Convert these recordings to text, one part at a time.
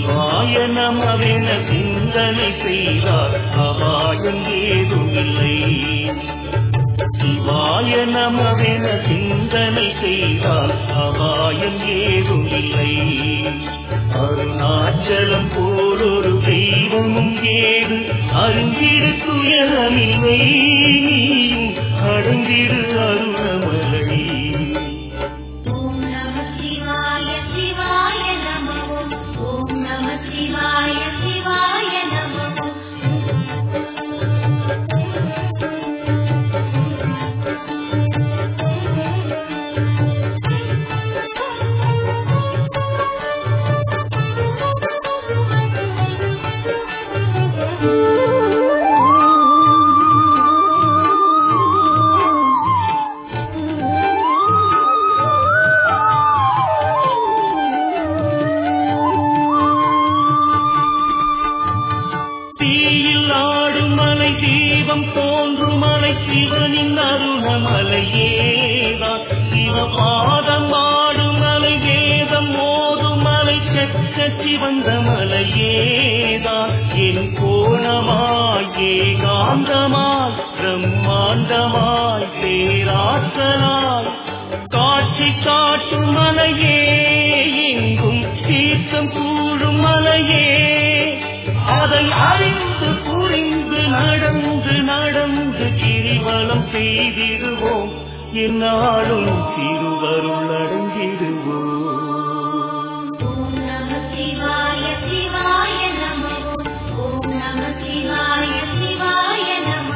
சிவாய நமவென சிந்தனை செய்தால் அபாயம் ஏதுமில்லை சிவாய நமவென சிந்தனை செய்தால் அபாயம் ஏதுமில்லை அருணாச்சலம் போலொரு தெய்வமும் ஏது அருந்திடு துயரமில்லை நீயும் அடங்கிடு அருணமலை ஓம் நம சிவாய சிவாய நம ஓம் நம சிவாய சிவாய நம தீயில் ஆடும் மலை தீபம் தோன்றும் மலை சிவனின் அருணமலையேதான் சிவபாதம் ஆடும் மலை வேதம் மோதும் மலை செக்க சிவந்த மலையேதான் என் கோணமாய் ஏகாந்தமாய் பிரம்மாண்டமாய் பேராற்றலாய் காட்சி காட்டும் மலையே எங்கும் தீர்த்தம் கூழும் மலையே அதை அறிந்து புரிந்து நடந்து நடந்து கிரிவலம் செய்திடுவோம் என்னாலும் திருவருள் அடைந்திடுவோம் ஓம் நம சிவாய சிவாய நம ஓம் நம சிவாய சிவாய நம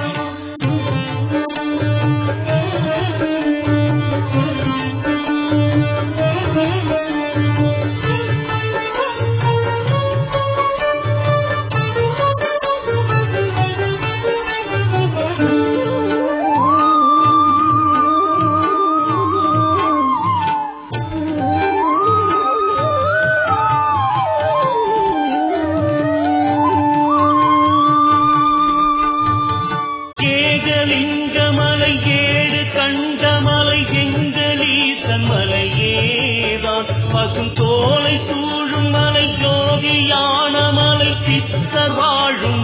ஏகலிங்கமலை ஏழு கண்டமலை எங்களீசன் மலையேதான் பசும் தோலை சூழும் மலை ஜோதியான மலை சித்தர் வாழும்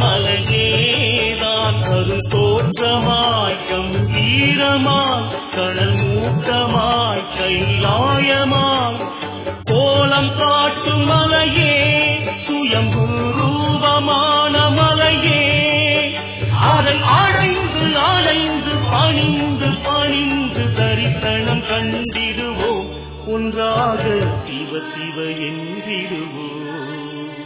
மலையேதான் கரும் தோற்றமாய் கம்பீரமாய் கடல் மூட்டமாய் கைலாயமாய் கோலம் காட்டும் மலையே சுயம்பு ரூபமான மலையே அதை அடைந்து அடைந்து பணிந்து பணிந்து தரிசனம் கண்டிடுவோம் ஒன்றாக சிவ சிவ என்றிடுவோம்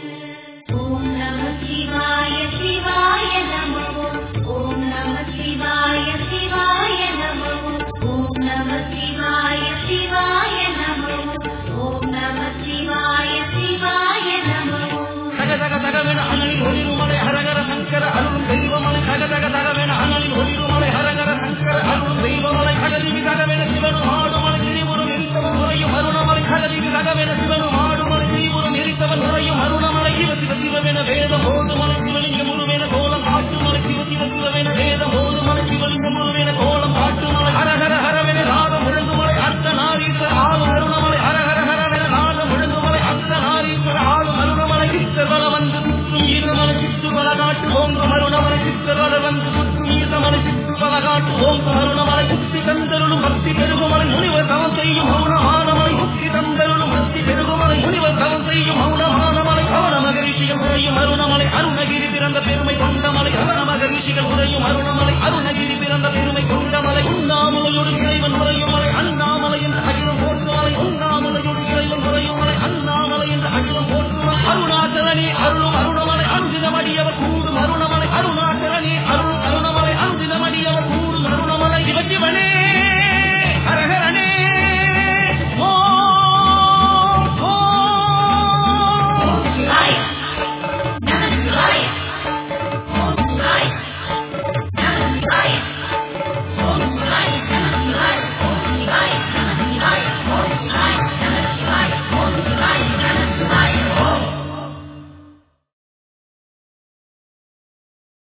ஓம் நம சிவாய சிவாய நம ஓம் நம சிவாய சிவாய நம ஓம் நம சிவாய சிவாய நம ஓம் நம சிவாய சிவாய நம தக தக தகவென அனலில் ஒளிருமலை ஹரகர சங்கர அருளும் தெய்வமலை தக தக தகவென அனலில் ஒளிருமலை ஹரகர சங்கர அருளும் தெய்வமலை கடலிவி தகவென சிவனும் ஆடுமலை கிரிபுரம் எரித்தவன் உரையும் அருணமலை கடலிவி தகவென சிவனும் ஆடுமலை கிரிபுரம் எரித்தவன் உரையும் அருணமலை சிவ சிவ சிவவென வேதம் ஓதுமலை சிவலிங்க முருவென கோலம் காட்டுமலை சிவ சிவ சிவவென வேதம் ஓதுமலை சிவலிங்க முருவென கோலம் காட்டுமலை ஹரஹர ஹரவென நாதம் முழங்குமலை அர்த்த நாரீஸ்வர ஆளும் அருணமலை ஹரஹர ஹரவென நாதம் முழங்குமலை அர்த்த நாரீஸ்வர ஆளும் அருணமலை சித்தர்வல வந்து சுற்றும் ஈசமலை சித்துவல காட்டு ஓங்கம் அருணமலை சித்தர்வல வந்து சுற்றும் ஈசமலை சித்துவல காட்டு ஓங்கம் அருணமலை புத்தி தந்தருளும் பக்தி பெருகுமலை முனிவர் தவம் செய்யும் மௌனமானமலை புத்தி தந்தருளும் பக்தி பெருகுமலை முனிவர் தவம் செய்யும் மௌனமானமலை கவன மகரிஷிகள் உரையும் அருணமலை அருணகிரி பிறந்த பெருமை கொண்டமலை கவன மகரிஷிகள் உரையும் அருணமலை அருணகிரி பிறந்த பெருமை கொண்டமலை உண்ணாமலையோடு இறைவன் உரையும் மலை அண்ணாமலை என்ற அகிலம் போற்றுமலை உண்ணாமலையோடு இறைவன் உரையும் மலை அண்ணாமலை என்ற அகிலம் போற்றுமலை அருணாச்சலனே அருளும் அருணமலை அஞ்சிதமடியவர்